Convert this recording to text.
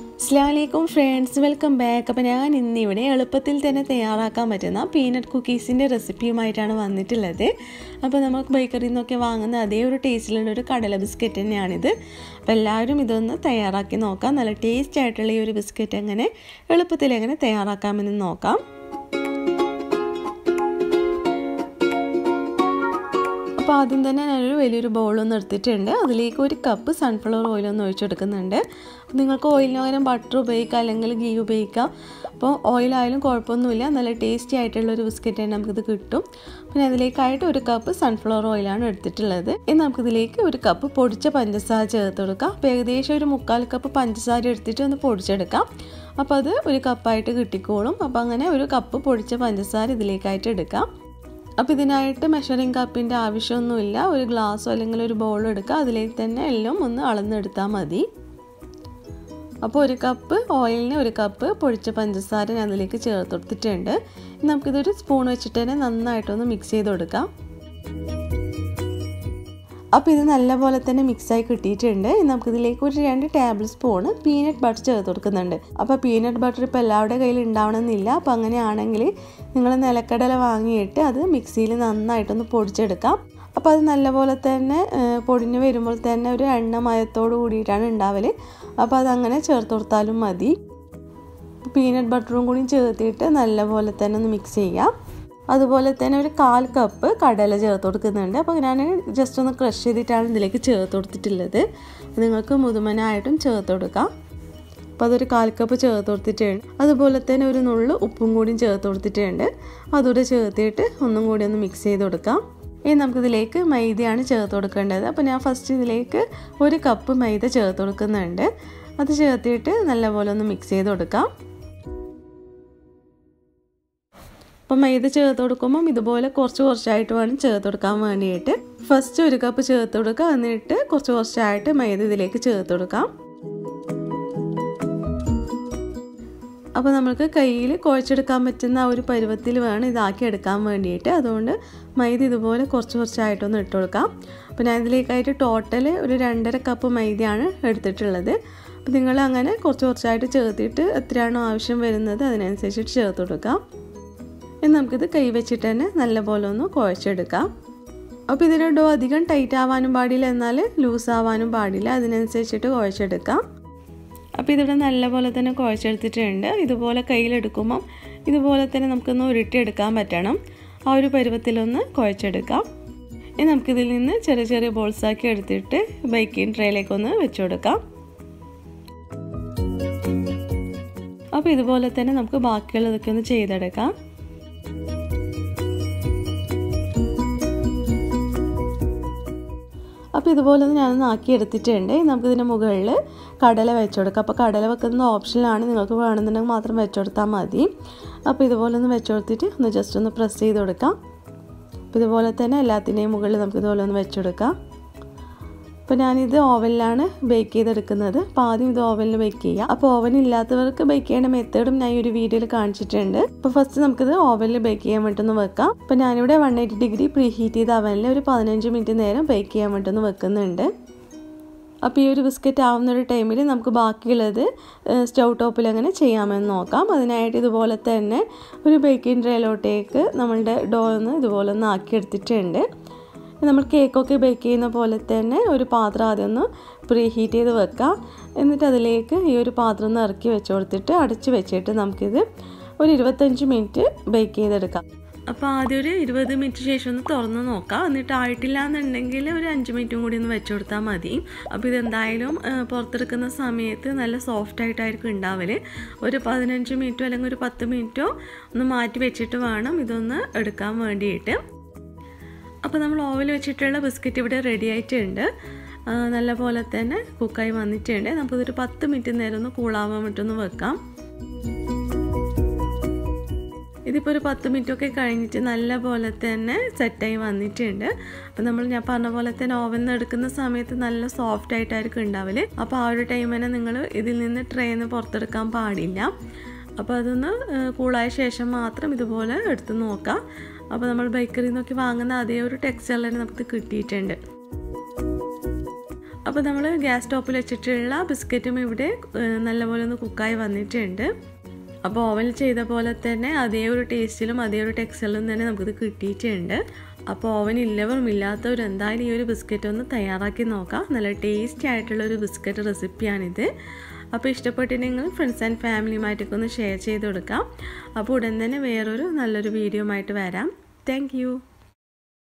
അസ്ലാമലൈക്കും friends welcome back അപ്പോൾ ഞാൻ ഇന്നിവിടെ എളുപ്പത്തിൽ തന്നെ തയ്യാറാക്കാൻ പറ്റുന്ന പീനട്ട് കുക്കീസിൻ്റെ റെസിപ്പിയുമായിട്ടാണ് വന്നിട്ടുള്ളത് അപ്പോൾ നമുക്ക് ബേക്കറിയിൽ നിന്നൊക്കെ വാങ്ങുന്ന അതേ ഒരു ടേസ്റ്റിലുള്ള ഒരു കടല ബിസ്ക്കറ്റ് തന്നെയാണിത് അപ്പോൾ എല്ലാവരും ഇതൊന്ന് തയ്യാറാക്കി നോക്കാം നല്ല ടേസ്റ്റ് ആയിട്ടുള്ള ഈ ഒരു ബിസ്ക്കറ്റ് എങ്ങനെ എളുപ്പത്തിൽ എങ്ങനെ തയ്യാറാക്കാമെന്ന് നോക്കാം അപ്പോൾ ആദ്യം തന്നെ ഞാനൊരു വലിയൊരു ബൗളൊന്ന് എടുത്തിട്ടുണ്ട് അതിലേക്ക് ഒരു കപ്പ് സൺഫ്ലവർ ഓയിലൊന്ന് ഒഴിച്ചെടുക്കുന്നുണ്ട് നിങ്ങൾക്ക് ഓയിലിന് പകരം ബട്ടർ ഉപയോഗിക്കാം അല്ലെങ്കിൽ ഗീ ഉപയോഗിക്കാം അപ്പോൾ ഓയിലായാലും കുഴപ്പമൊന്നുമില്ല നല്ല ടേസ്റ്റി ആയിട്ടുള്ള ഒരു ബിസ്ക്കറ്റ് തന്നെ നമുക്കിത് കിട്ടും പിന്നെ അതിലേക്കായിട്ട് ഒരു കപ്പ് സൺഫ്ലവർ ഓയിലാണ് എടുത്തിട്ടുള്ളത് ഇനി നമുക്കിതിലേക്ക് ഒരു കപ്പ് പൊടിച്ച പഞ്ചസാര ചേർത്ത് കൊടുക്കാം അപ്പോൾ ഏകദേശം ഒരു മുക്കാൽ കപ്പ് പഞ്ചസാര എടുത്തിട്ട് ഒന്ന് പൊടിച്ചെടുക്കാം അപ്പോൾ അത് ഒരു കപ്പായിട്ട് കിട്ടിക്കോളും അപ്പോൾ അങ്ങനെ ഒരു കപ്പ് പൊടിച്ച പഞ്ചസാര ഇതിലേക്കായിട്ട് എടുക്കാം അപ്പോൾ ഇതിനായിട്ട് മെഷറിംഗ് കപ്പിൻ്റെ ആവശ്യമൊന്നുമില്ല ഒരു ഗ്ലാസ്സോ അല്ലെങ്കിൽ ഒരു ബൗളോ എടുക്കുക അതിലേക്ക് തന്നെ എല്ലാം ഒന്ന് അളന്നെടുത്താൽ മതി അപ്പോൾ ഒരു കപ്പ് ഓയിലിന് ഒരു കപ്പ് പൊടിച്ച പഞ്ചസാര ഞാൻ അതിലേക്ക് ചേർത്ത് കൊടുത്തിട്ടുണ്ട് നമുക്കിതൊരു സ്പൂൺ വെച്ചിട്ട് തന്നെ നന്നായിട്ടൊന്ന് മിക്സ് ചെയ്ത് കൊടുക്കാം അപ്പോൾ ഇത് നല്ലപോലെ തന്നെ മിക്സായി കിട്ടിയിട്ടുണ്ട് നമുക്കിതിലേക്ക് ഒരു രണ്ട് ടേബിൾ സ്പൂൺ പീനട്ട് ബട്ടർ ചേർത്ത് കൊടുക്കുന്നുണ്ട് അപ്പോൾ പീനട്ട് ബട്ടർ ഇപ്പോൾ എല്ലാവരുടെ കയ്യിൽ ഉണ്ടാവണമെന്നില്ല അപ്പോൾ അങ്ങനെയാണെങ്കിൽ നിങ്ങൾ നിലക്കടല വാങ്ങിയിട്ട് അത് മിക്സിയിൽ നന്നായിട്ടൊന്ന് പൊടിച്ചെടുക്കാം അപ്പോൾ അത് നല്ലപോലെ തന്നെ പൊടിഞ്ഞ് വരുമ്പോൾ തന്നെ ഒരു എണ്ണ മയത്തോട് കൂടിയിട്ടാണ് ഉണ്ടാവൽ അപ്പോൾ അതങ്ങനെ ചേർത്ത് കൊടുത്താലും മതി പീനട്ട് ബട്ടറും കൂടി ചേർത്തിട്ട് നല്ലപോലെ തന്നെ ഒന്ന് മിക്സ് ചെയ്യാം അതുപോലെ തന്നെ ഒരു കാൽ കപ്പ് കടല ചേർത്ത് കൊടുക്കുന്നുണ്ട് അപ്പോൾ ഞാൻ ജസ്റ്റ് ഒന്ന് ക്രഷ് ചെയ്തിട്ടാണ് ഇതിലേക്ക് ചേർത്ത് കൊടുത്തിട്ടുള്ളത് നിങ്ങൾക്ക് മുതുമനായിട്ടും ചേർത്ത് കൊടുക്കാം അപ്പോൾ അതൊരു കാൽ കപ്പ് ചേർത്ത് കൊടുത്തിട്ടുണ്ട് അതുപോലെ തന്നെ ഒരു നുള്ളു ഉപ്പും കൂടിയും ചേർത്ത് കൊടുത്തിട്ടുണ്ട് അതുകൂടെ ചേർത്തിട്ട് ഒന്നും കൂടി ഒന്ന് മിക്സ് ചെയ്ത് കൊടുക്കാം ഇനി നമുക്കിതിലേക്ക് മൈദയാണ് ചേർത്ത് കൊടുക്കേണ്ടത് അപ്പോൾ ഞാൻ ഫസ്റ്റ് ഇതിലേക്ക് ഒരു കപ്പ് മൈദ ചേർത്ത് കൊടുക്കുന്നുണ്ട് അത് ചേർത്തിട്ട് നല്ലപോലെ ഒന്ന് മിക്സ് ചെയ്ത് കൊടുക്കാം അപ്പം മൈദ ചേർത്ത് കൊടുക്കുമ്പം ഇതുപോലെ കുറച്ച് കുറച്ചായിട്ട് വേണം ചേർത്ത് കൊടുക്കാൻ വേണ്ടിയിട്ട് ഫസ്റ്റ് ഒരു കപ്പ് ചേർത്ത് കൊടുക്കുക എന്നിട്ട് കുറച്ച് കുറച്ചായിട്ട് മൈദ ഇതിലേക്ക് ചേർത്ത് കൊടുക്കാം അപ്പോൾ നമുക്ക് കയ്യിൽ കുഴച്ചെടുക്കാൻ പറ്റുന്ന ആ ഒരു പരുവത്തിൽ വേണം ഇതാക്കി എടുക്കാൻ വേണ്ടിയിട്ട് അതുകൊണ്ട് മൈദ ഇതുപോലെ കുറച്ച് കുറച്ചായിട്ടൊന്ന് ഇട്ട് കൊടുക്കാം അപ്പോൾ ഞാൻ ഇതിലേക്കായിട്ട് ടോട്ടൽ ഒരു രണ്ടര കപ്പ് മൈദയാണ് എടുത്തിട്ടുള്ളത് അപ്പോൾ നിങ്ങൾ അങ്ങനെ കുറച്ച് കുറച്ചായിട്ട് ചേർത്തിട്ട് എത്രയാണോ ആവശ്യം വരുന്നത് അതിനനുസരിച്ചിട്ട് ചേർത്ത് കൊടുക്കാം ഇനി നമുക്കിത് കൈ വെച്ചിട്ട് തന്നെ നല്ലപോലെ ഒന്ന് കുഴച്ചെടുക്കാം അപ്പോൾ ഇതിൻ്റെ ഡോ അധികം ടൈറ്റ് ആവാനും പാടില്ല എന്നാൽ ലൂസ് ആവാനും പാടില്ല അതിനനുസരിച്ചിട്ട് കുഴച്ചെടുക്കാം അപ്പോൾ ഇതിവിടെ നല്ലപോലെ തന്നെ കുഴച്ചെടുത്തിട്ടുണ്ട് ഇതുപോലെ കയ്യിലെടുക്കുമ്പം ഇതുപോലെ തന്നെ നമുക്കൊന്ന് ഉരുട്ടിയെടുക്കാൻ പറ്റണം ആ ഒരു പരുവത്തിലൊന്ന് കുഴച്ചെടുക്കാം ഇനി നമുക്കിതിൽ നിന്ന് ചെറിയ ചെറിയ ബോൾസാക്കി എടുത്തിട്ട് ബേക്കിംഗ് ട്രേയിലേക്കൊന്ന് വെച്ചു കൊടുക്കാം അപ്പോൾ ഇതുപോലെ തന്നെ നമുക്ക് ബാക്കിയുള്ളതൊക്കെ ഒന്ന് ചെയ്തെടുക്കാം അപ്പോൾ ഇതുപോലെ ഒന്ന് ഞാനൊന്ന് ആക്കി എടുത്തിട്ടുണ്ട് നമുക്കിതിൻ്റെ മുകളിൽ കടല വെച്ച് കൊടുക്കാം അപ്പോൾ കടല വെക്കുന്നത് ഓപ്ഷനിലാണ് നിങ്ങൾക്ക് വേണമെന്നുണ്ടെങ്കിൽ മാത്രം വെച്ച് കൊടുത്താൽ മതി അപ്പോൾ ഇതുപോലെ ഒന്ന് വെച്ച് കൊടുത്തിട്ട് ഒന്ന് ജസ്റ്റ് ഒന്ന് പ്രസ് ചെയ്ത് കൊടുക്കാം അപ്പോൾ ഇതുപോലെ തന്നെ എല്ലാത്തിൻ്റെയും മുകളിൽ നമുക്ക് ഇതുപോലെ ഒന്ന് വെച്ച് കൊടുക്കാം അപ്പോൾ ഞാനിത് ഓവനിലാണ് ബേക്ക് ചെയ്തെടുക്കുന്നത് അപ്പോൾ ആദ്യം ഇത് ഓവനിൽ ബേക്ക് ചെയ്യുക അപ്പോൾ ഓവൻ ഇല്ലാത്തവർക്ക് ബേക്ക് ചെയ്യേണ്ട മെത്തേഡും ഞാൻ ഈ ഒരു വീഡിയോയിൽ കാണിച്ചിട്ടുണ്ട് അപ്പോൾ ഫസ്റ്റ് നമുക്കിത് ഓവനിൽ ബേക്ക് ചെയ്യാൻ വേണ്ടിയൊന്ന് വെക്കാം അപ്പോൾ ഞാനിവിടെ one eighty degree preheat ചെയ്ത അവനിൽ ഒരു പതിനഞ്ച് മിനിറ്റ് നേരം ബേക്ക് ചെയ്യാൻ വേണ്ടിയൊന്ന് വെക്കുന്നുണ്ട് അപ്പോൾ ഈ ഒരു ബിസ്ക്കറ്റ് ആവുന്ന ഒരു ടൈമിൽ നമുക്ക് ബാക്കിയുള്ളത് സ്റ്റൗ ടോപ്പിൽ അങ്ങനെ ചെയ്യാമെന്ന് നോക്കാം അതിനായിട്ട് ഇതുപോലെ തന്നെ ഒരു ബേക്കിംഗ് ട്രേയിലോട്ടേക്ക് നമ്മളുടെ ഡോ ഒന്ന് ഇതുപോലെ ഒന്ന് ആക്കിയെടുത്തിട്ടുണ്ട് നമ്മൾ കേക്കൊക്കെ ബേക്ക് ചെയ്യുന്ന പോലെ തന്നെ ഒരു പാത്രം ആദ്യം ഒന്ന് പ്രീ ഹീറ്റ് ചെയ്ത് വെക്കാം എന്നിട്ട് അതിലേക്ക് ഈ ഒരു പാത്രം ഒന്ന് ഇറക്കി വെച്ച് കൊടുത്തിട്ട് അടച്ച് വെച്ചിട്ട് നമുക്കിത് ഒരു ഇരുപത്തഞ്ച് മിനിറ്റ് ബേക്ക് ചെയ്തെടുക്കാം അപ്പോൾ ആദ്യം ഒരു ഇരുപത് മിനിറ്റ് ശേഷം ഒന്ന് തുറന്ന് നോക്കാം എന്നിട്ട് ആയിട്ടില്ല എന്നുണ്ടെങ്കിൽ ഒരു അഞ്ച് മിനിറ്റും കൂടി ഒന്ന് വെച്ച് കൊടുത്താൽ മതി അപ്പോൾ ഇതെന്തായാലും പുറത്തെടുക്കുന്ന സമയത്ത് നല്ല സോഫ്റ്റ് ആയിട്ടായിരിക്കും ഉണ്ടാവൽ ഒരു പതിനഞ്ച് മിനിറ്റോ അല്ലെങ്കിൽ ഒരു പത്ത് മിനിറ്റോ ഒന്ന് മാറ്റി വെച്ചിട്ട് വേണം ഇതൊന്ന് എടുക്കാൻ വേണ്ടിയിട്ട് അപ്പോൾ നമ്മൾ ഓവൽ വെച്ചിട്ടുള്ള ബിസ്ക്കറ്റ് ഇവിടെ റെഡി ആയിട്ടുണ്ട് നല്ല പോലെ തന്നെ കുക്കായി വന്നിട്ടുണ്ട് നമുക്കിതൊരു പത്ത് മിനിറ്റ് നേരം ഒന്ന് കൂളാവാൻ വേണ്ടിയിട്ടൊന്ന് വെക്കാം ഇതിപ്പോൾ ഒരു പത്ത് മിനിറ്റൊക്കെ കഴിഞ്ഞിട്ട് നല്ല പോലെ തന്നെ സെറ്റായി വന്നിട്ടുണ്ട് അപ്പോൾ നമ്മൾ ഞാൻ പറഞ്ഞ പോലെ തന്നെ ഓവനിൽ നിന്ന് എടുക്കുന്ന സമയത്ത് നല്ല സോഫ്റ്റ് ആയിട്ടായിരിക്കും ഉണ്ടാവല് അപ്പോൾ ആ ഒരു ടൈം തന്നെ നിങ്ങൾ ഇതിൽ നിന്ന് ട്രെയിന്ന് പുറത്തെടുക്കാൻ പാടില്ല അപ്പോൾ അതൊന്ന് കൂളായ ശേഷം മാത്രം ഇതുപോലെ എടുത്ത് നോക്കാം അപ്പോൾ നമ്മൾ ബേക്കറിയിൽ നിന്നൊക്കെ വാങ്ങുന്ന അതേ ഒരു ടെക്സ്ചറിൽ തന്നെ നമുക്ക് കിട്ടിയിട്ടുണ്ട് അപ്പോൾ നമ്മൾ ഗ്യാസ് സ്റ്റോപ്പിൽ വെച്ചിട്ടുള്ള ബിസ്ക്കറ്റും ഇവിടെ ഏഹ്, നല്ലപോലെ ഒന്ന് കുക്കായി വന്നിട്ടുണ്ട് അപ്പോൾ ഓവനിൽ ചെയ്ത പോലെ തന്നെ അതേ ഒരു ടേസ്റ്റിലും അതേ ഒരു ടെക്സ്ചറിലും തന്നെ നമുക്കിത് കിട്ടിയിട്ടുണ്ട് അപ്പോൾ ഓവൻ ഇല്ലവരും ഇല്ലാത്തവരും എന്തായാലും ഈ ഒരു ബിസ്ക്കറ്റ് ഒന്ന് തയ്യാറാക്കി നോക്കാം നല്ല ടേസ്റ്റി ആയിട്ടുള്ള ഒരു ബിസ്ക്കറ്റ് റെസിപ്പിയാണിത് അപ്പോൾ ഇഷ്ടപ്പെട്ടിട്ടുണ്ടെങ്കിൽ ഫ്രണ്ട്സ് ആൻഡ് ഫാമിലിയുമായിട്ടൊക്കെ ഒന്ന് ഷെയർ ചെയ്ത് കൊടുക്കാം അപ്പോൾ ഉടൻ തന്നെ വേറൊരു നല്ലൊരു വീഡിയോ ആയിട്ട് വരാം താങ്ക്